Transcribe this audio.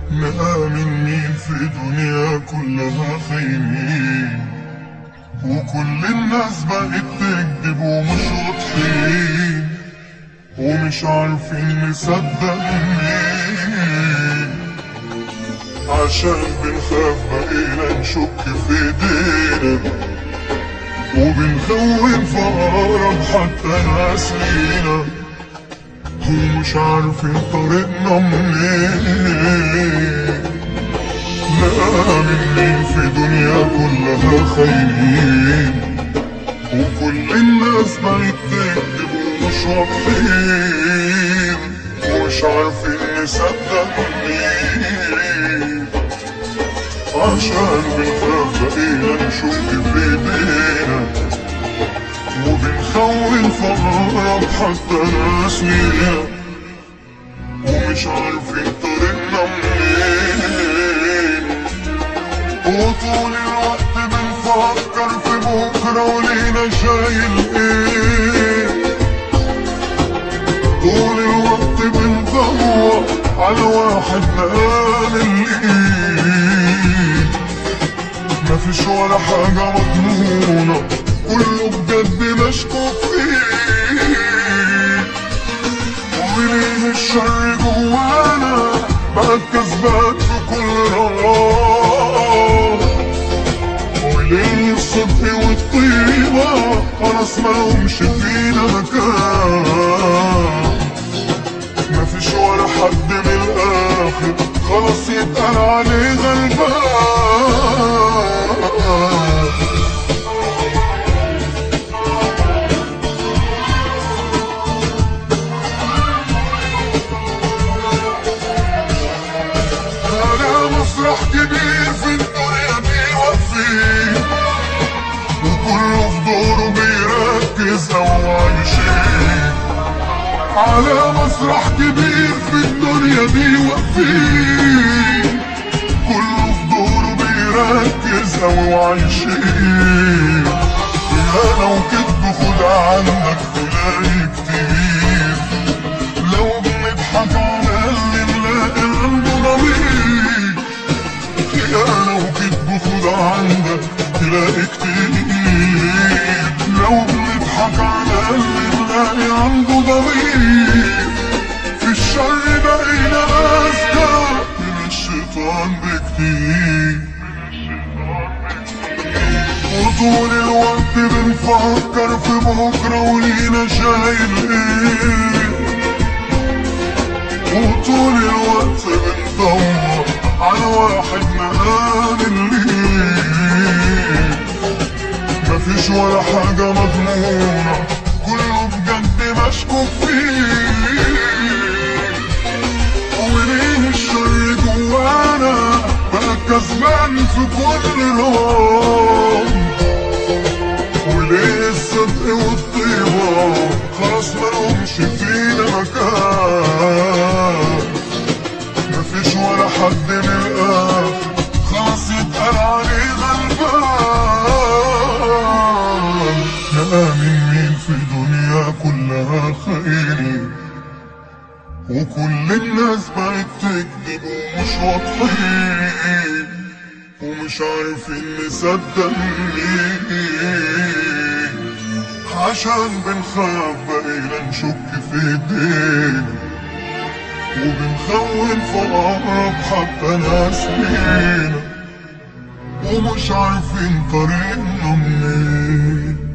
نآمن مين في دنيا كلها خاينين وكل الناس بقت تكذب ومش واضحين ومش عارفين نصدق مين عشان بنخاف بقينا نشك في ايدينا وبنخون في أقرب حتى ناس لينا ومش عارفين طريقنا منين نآمن مين في دنيا كلها خاينين وكل الناس بقت تكذب ومش واضحين ومش عارفين نصدق مين عشان بنخاف بقينا نشك في ايدينا وبنخون في أقرب حتى ناس لينا ومش عارفين طريقنا منين وطول الوقت بنفكر في بكرة ولينا شايل ايه طول الوقت بندور على واحد نعمل ايه مفيش ولا حاجة مضمونة كله بجد مشكوك فيه ومنين الشر جوانا بقى الكسبان في كل رمضان وليه الصدق والطيبة خلاص ملهمش فينا مكان مفيش ولا حد من الآخر خلاص يتقال عليه غلبان أنا مسرح كبير في الدنيا دي واقفين وكله في دوره بيركز أو عايشين على مسرح كبير في الدنيا دي واقفين كله في دوره بيركز أو عايشين يا لو كدب خد عنك تلاقي كتير لو بنضحك على اللي نلاقي عنده ضمير يا لو كدب خد عندك تلاقي كتير لو بنضحك على اللي نلاقي عنده ضمير في الشر بقينا أذكى من الشيطان بكتير وطول الوقت بنفكر في بكرة ولينا شايل ايه وطول الوقت بندور على واحد نآمن ليه مفيش ولا حاجة مضمونة كله بجد مشكوك فيه وليه الشر جوانا بقى كسبان في كل يوم وليه الصدق والطيبة خلاص ملهمش فينا مكان مفيش ولا حد من الآخر خلاص يتقال عليه غلبان نآمن مين في دنيا كلها خيري وكل الناس بقت تكذب ومش واضحين ومش عارفين نصدق مين عشان بنخاف بقينا نشك في ايدينا وبنخون في أقرب حتى ناس لينا ومش عارفين طريقنا منين